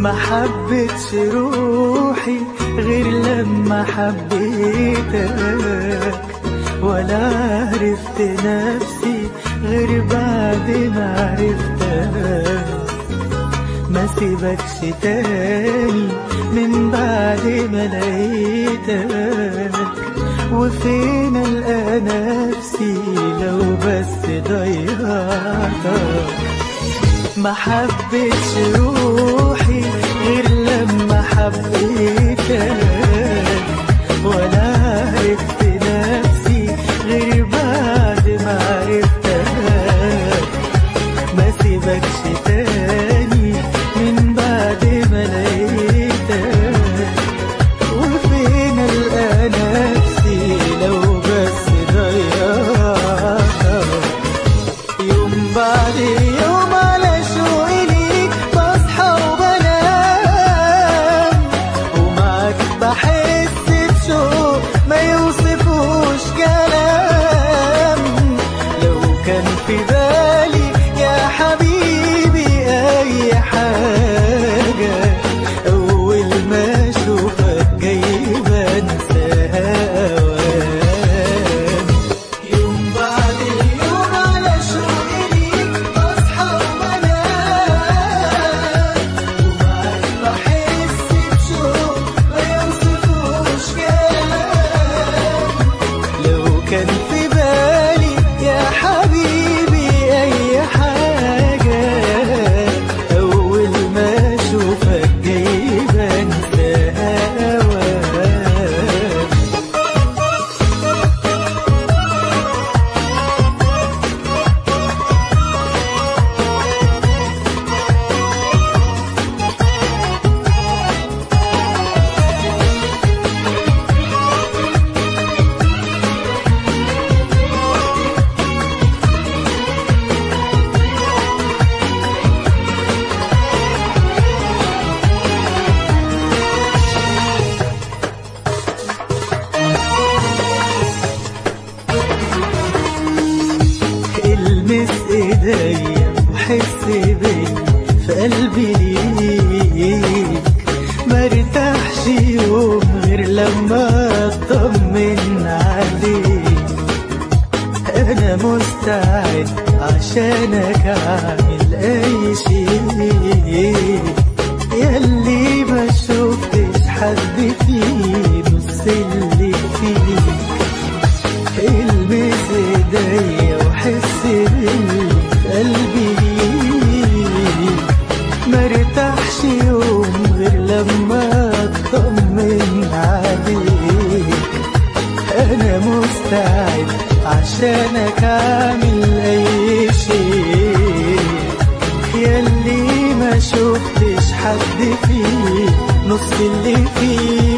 ما حبتش روحي غير لما حبيتك ولا عرفت نفسي غير بعد ما عرفتك ما سيبكش تاني من بعد ما لقيتك وفين القى نفسي لو بس ضيعتك ما حبتش روحي غير لما حبيتك ولا عرفت نفسي غير بعد ما عرفتك ما سيبكش تاني من بعد ما لقيتك وفين القى نفسي لو بس ضيعتك يوم بعد يوم على شوقي ليك بصحى وبنام ومعاك بحس بشوق ما يوصفوش كلام لو كان في بالي يا حبيبي اي حاجة اول ما اشوفك جاي بنساها أوام. يوم بعد يوم على شوقي ليك بصحى وبنام ومعاك بحس بشوق ما يوصفوش كلام لو كان في بالي يا حبيبي أي حاجة أول ما أشوفك جاي بنساها أوام المس ايديا وحس بيا في قلبي ليك مرتاحش يوم غير لما اطمن عليك انا مستعد عشانك اعمل اي شيء ياللي ما شفتش حد فيه نص اللي فيك المس ايديا وحس قلبي ليك مرتاحش يوم غير لما اطمن عليك انا مستعد عشانك اعمل اي شيء ياللي ما شفتش حد فيه نص اللي فيه